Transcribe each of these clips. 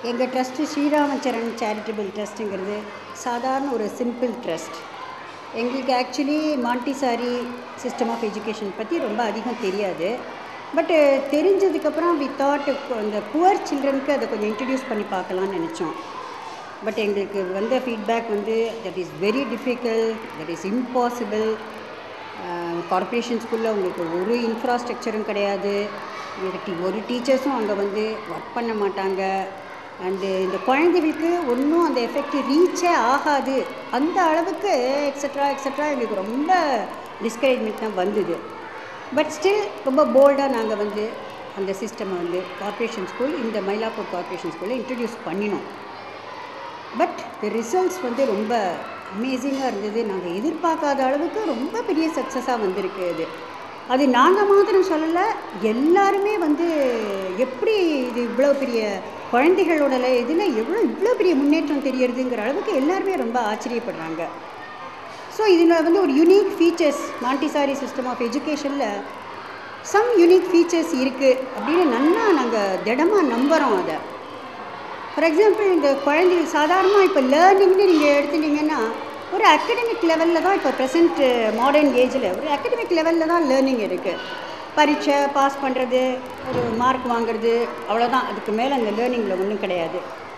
எங்கள் trust ஸ்ரீராமச்சரண் charitable ட்ரஸ்ட்டுங்கிறது சாதாரண ஒரு சிம்பிள் ட்ரஸ்ட் எங்களுக்கு actually Montessori system of education பற்றி ரொம்ப அதிகம் தெரியாது பட்டு தெரிஞ்சதுக்கப்புறம் வி தாட் இந்த புவர் சில்ட்ரனுக்கு அதை கொஞ்சம் இன்ட்ரடியூஸ் பண்ணி பார்க்கலான்னு நினச்சோம் பட் எங்களுக்கு வந்த ஃபீட்பேக் வந்து that is very difficult that is impossible corporation ஸ்கூலில் உங்களுக்கு ஒரு இன்ஃப்ராஸ்ட்ரக்சரும் கிடையாது இதுக்கு ஒரு டீச்சர்ஸும் அங்கே வந்து ஒர்க் பண்ண மாட்டாங்க அண்டு இந்த குழந்தைகளுக்கு ஒன்றும் அந்த எஃபெக்ட் ரீச்சே ஆகாது அந்த அளவுக்கு எக்ஸட்ரா எக்ஸட்ரா எங்களுக்கு ரொம்ப டிஸ்கரேஜ்மெண்ட் தான் வந்தது பட் ஸ்டில் ரொம்ப போல்டாக நாங்கள் வந்து அந்த சிஸ்டமை வந்து கார்ப்பரேஷன் ஸ்கூல் இந்த மயிலாப்பூர் கார்ப்பரேஷன் ஸ்கூலில் இன்ட்ரடியூஸ் பண்ணினோம் பட் த ரிசல்ட்ஸ் வந்து ரொம்ப அமேசிங்காக இருந்தது நாங்கள் எதிர்பார்க்காத அளவுக்கு ரொம்ப பெரிய சக்ஸஸாக வந்திருக்கு அது அது நாங்கள் மாத்திரம் சொல்லலை எல்லாருமே வந்து எப்படி இது இவ்வளோ பெரிய குழந்தைகளோட இதில் எவ்வளோ இவ்வளோ பெரிய முன்னேற்றம் தெரியறதுங்கிற அளவுக்கு எல்லாருமே ரொம்ப ஆச்சரியப்படுறாங்க ஸோ இதில் வந்து ஒரு unique features Montessori system of எஜுகேஷனில் சம் யூனிக் ஃபீச்சர்ஸ் இருக்குது அப்படின்னு நன்னா நாங்கள் திடமாக நம்புகிறோம் அதை ஃபார் எக்ஸாம்பிள் இந்த குழந்தைகள் சாதாரணமாக இப்போ லேர்னிங்னு நீங்கள் எடுத்துட்டிங்கன்னா ஒரு அகடமிக் லெவலில் தான் இப்போ ப்ரெசென்ட் மாடர்ன் ஏஜில் ஒரு அகடமிக் லெவலில் தான் லேர்னிங் இருக்குது பரீட்சை பாஸ் பண்ணுறது ஒரு மார்க் வாங்குறது அவ்வளோதான் அதுக்கு மேலே அந்த லேர்னிங்கில் ஒன்றும் கிடையாது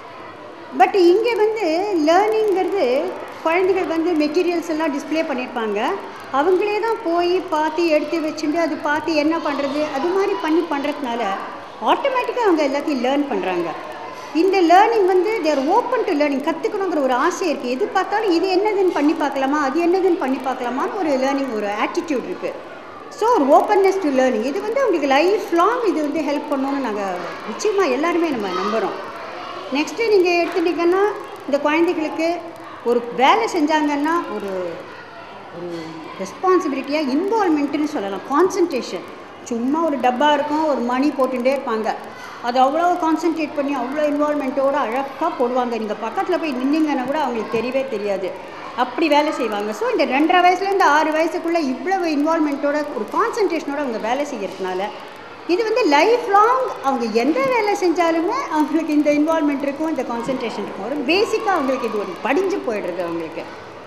பட் இங்கே வந்து லேர்னிங்கிறது குழந்தைகள் வந்து மெட்டீரியல்ஸ் எல்லாம் டிஸ்பிளே பண்ணியிருப்பாங்க அவங்களே தான் போய் பார்த்து எடுத்து வச்சுட்டு அது பார்த்து என்ன பண்ணுறது அது மாதிரி பண்ணி பண்ணுறதுனால ஆட்டோமேட்டிக்காக அவங்க எல்லாத்தையும் லேர்ன் பண்ணுறாங்க இந்த லேர்னிங் வந்து தேர் ஓப்பன் டு லேர்னிங் கற்றுக்கணுங்கிற ஒரு ஆசை இருக்குது எது பார்த்தாலும் இது என்னதுன்னு பண்ணி பார்க்கலாமா அது என்னதுன்னு பண்ணி பார்க்கலாமான்னு ஒரு லேர்னிங் ஒரு ஆட்டிடியூட் இருக்குது ஸோ ஒரு ஓப்பன்னஸ் டு லேர்னிங் இது வந்து அவங்களுக்கு லைஃப் லாங் இது வந்து ஹெல்ப் பண்ணணும்னு நாங்கள் நிச்சயமாக எல்லாருமே நம்ம நம்புகிறோம் நெக்ஸ்ட்டு நீங்கள் எடுத்துட்டிங்கன்னா இந்த குழந்தைகளுக்கு ஒரு வேலை செஞ்சாங்கன்னா ஒரு ஒரு ரெஸ்பான்சிபிலிட்டியாக இன்வால்மெண்ட்டுன்னு சொல்லலாம் கான்சன்ட்ரேஷன் சும்மா ஒரு டப்பா இருக்கும் ஒரு மணி போட்டுகிட்டே இருப்பாங்க அது அவ்வளோ கான்சென்ட்ரேட் பண்ணி அவ்வளோ இன்வால்மெண்ட்டோடு அழகாக போடுவாங்க நீங்கள் பக்கத்தில் போய் நின்னீங்கன்னா கூட அவங்களுக்கு தெரியவே தெரியாது அப்படி வேலை செய்வாங்க ஸோ இந்த ரெண்டரை வயசுலேருந்து ஆறு வயசுக்குள்ளே இவ்வளவு இன்வால்மெண்ட்டோட ஒரு கான்சன்ட்ரேஷனோட அவங்க வேலை செய்யறதுனால இது வந்து லைஃப் லாங் அவங்க எந்த வேலை செஞ்சாலுமே அவங்களுக்கு இந்த இன்வால்மெண்ட் இருக்கும் இந்த கான்சன்ட்ரேஷன் இருக்கும் ஒரு பேசிக்காக அவங்களுக்கு இது ஒரு படிஞ்சு போயிடுறது அவங்களுக்கு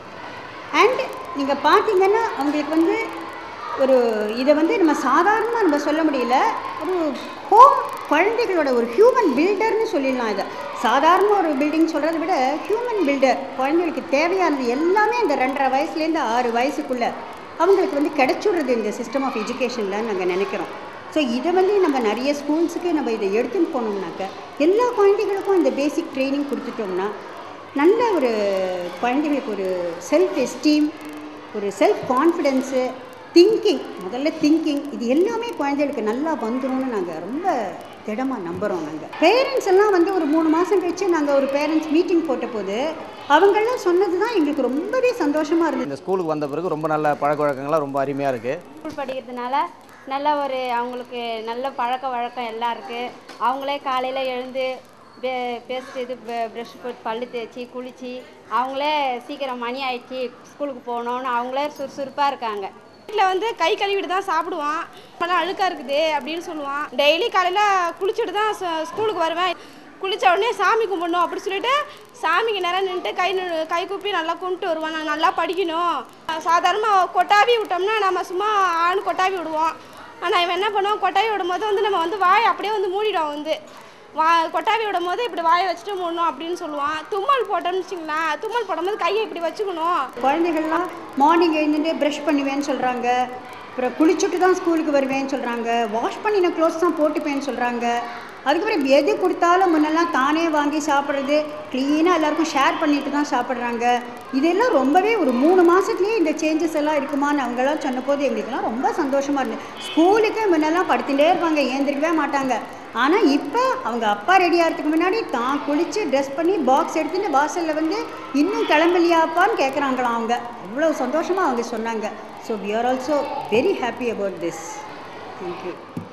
அண்ட் நீங்கள் பார்த்தீங்கன்னா அவங்களுக்கு வந்து ஒரு இதை வந்து நம்ம சாதாரணமாக நம்ம சொல்ல முடியல ஒரு ஹோம் குழந்தைகளோட ஒரு ஹியூமன் பில்டர்னு சொல்லிடலாம் இதை சாதாரண ஒரு பில்டிங் சொல்கிறத விட ஹியூமன் பில்டர் குழந்தைகளுக்கு தேவையானது எல்லாமே இந்த ரெண்டரை வயசுலேருந்து ஆறு வயசுக்குள்ளே அவங்களுக்கு வந்து கிடைச்சுடுறது இந்த சிஸ்டம் ஆஃப் எஜுகேஷனில் நாங்கள் நினைக்கிறோம் ஸோ இதை வந்து நம்ம நிறைய ஸ்கூல்ஸுக்கு நம்ம இதை எடுத்துன்னு போனோம்னாக்க எல்லா குழந்தைகளுக்கும் இந்த பேசிக் ட்ரைனிங் கொடுத்துட்டோம்னா நல்ல ஒரு குழந்தைகளுக்கு ஒரு செல்ஃப் எஸ்டீம் ஒரு செல்ஃப் கான்ஃபிடென்ஸு திங்கிங் முதல்ல திங்கிங் இது எல்லாமே குழந்தைகளுக்கு நல்லா வந்துடும்னு நாங்கள் ரொம்ப திடமாக நம்புகிறோம் நாங்கள் பேரண்ட்ஸ் எல்லாம் வந்து ஒரு மூணு மாதம் கழிச்சு நாங்கள் ஒரு பேரண்ட்ஸ் மீட்டிங் போட்ட போது அவங்கெல்லாம் சொன்னது தான் எங்களுக்கு ரொம்பவே சந்தோஷமாக இருந்தது இந்த ஸ்கூலுக்கு வந்த பிறகு ரொம்ப நல்ல பழக்க வழக்கங்கள்லாம் ரொம்ப அருமையாக இருக்குது ஸ்கூல் படிக்கிறதுனால நல்ல ஒரு அவங்களுக்கு நல்ல பழக்க வழக்கம் எல்லாம் இருக்குது அவங்களே காலையில் எழுந்து பே பேஸ்ட் இது ப்ரெஷ் போட்டு பல்லு தேய்ச்சி குளித்து அவங்களே சீக்கிரம் மணி ஆயிடுச்சு ஸ்கூலுக்கு போகணுன்னு அவங்களே சுறுசுறுப்பாக இருக்காங்க வீட்டில் வந்து கை கழுவிட்டு தான் சாப்பிடுவான் இப்போலாம் அழுக்காக இருக்குது அப்படின்னு சொல்லுவான் டெய்லி காலையில் குளிச்சுட்டு தான் ஸ்கூ- ஸ்கூலுக்கு வருவேன் குளிச்ச உடனே சாமி கும்பிடணும் அப்படி சொல்லிட்டு சாமிக்கு நேரம் நின்றுட்டு கை நு- கை கூப்பி நல்லா கும்பிட்டு வருவான் நான் நல்லா படிக்கணும் சாதாரணமாக கொட்டாவி விட்டோம்னா நம்ம சும்மா ஆண் கொட்டாவி விடுவோம் ஆனால் இவன் என்ன பண்ணுவான் கொட்டாவி விடும்போது வந்து நம்ம வந்து வாய் அப்படியே வந்து மூடிடும் வந்து வா கொட்டாவி விடும் போது இப்படி வாயை வச்சுட்டு மூடணும் அப்படின்னு சொல்லுவான் தும்மல் போட்டோம்னு வச்சுங்களேன் தும்மல் போடும்போது கையை இப்படி வச்சுக்கணும் குழந்தைகள்லாம் மார்னிங் எழுந்துட்டு ப்ரஷ் பண்ணுவேன்னு சொல்கிறாங்க அப்புறம் குளிச்சுட்டு தான் ஸ்கூலுக்கு வருவேன்னு சொல்கிறாங்க வாஷ் பண்ணின க்ளோத்ஸ் தான் போட்டுப்பேன்னு சொல்கிறாங்க அதுக்கப்புறம் எது கொடுத்தாலும் முன்னெல்லாம் தானே வாங்கி சாப்பிட்றது க்ளீனாக எல்லாருக்கும் ஷேர் பண்ணிட்டு தான் சாப்பிட்றாங்க இதெல்லாம் ரொம்பவே ஒரு மூணு மாதத்துலேயே இந்த சேஞ்சஸ் எல்லாம் இருக்குமான்னு அவங்களாம் சொன்னபோது எங்களுக்கெல்லாம் ரொம்ப சந்தோஷமாக இருந்தது ஸ்கூலுக்கு முன்னெல்லாம் படுத்துட்டே இருப்பாங்க ஏந்திரிக்கவே மாட்டாங்க ஆனால் இப்போ அவங்க அப்பா ரெடி ஆகிறதுக்கு முன்னாடி தான் குளித்து ட்ரெஸ் பண்ணி பாக்ஸ் எடுத்துட்டு வாசலில் வந்து இன்னும் கிளம்பலையாப்பான்னு கேட்குறாங்களாம் அவங்க அவ்வளோ சந்தோஷமாக அவங்க சொன்னாங்க so we are also very happy about this thank you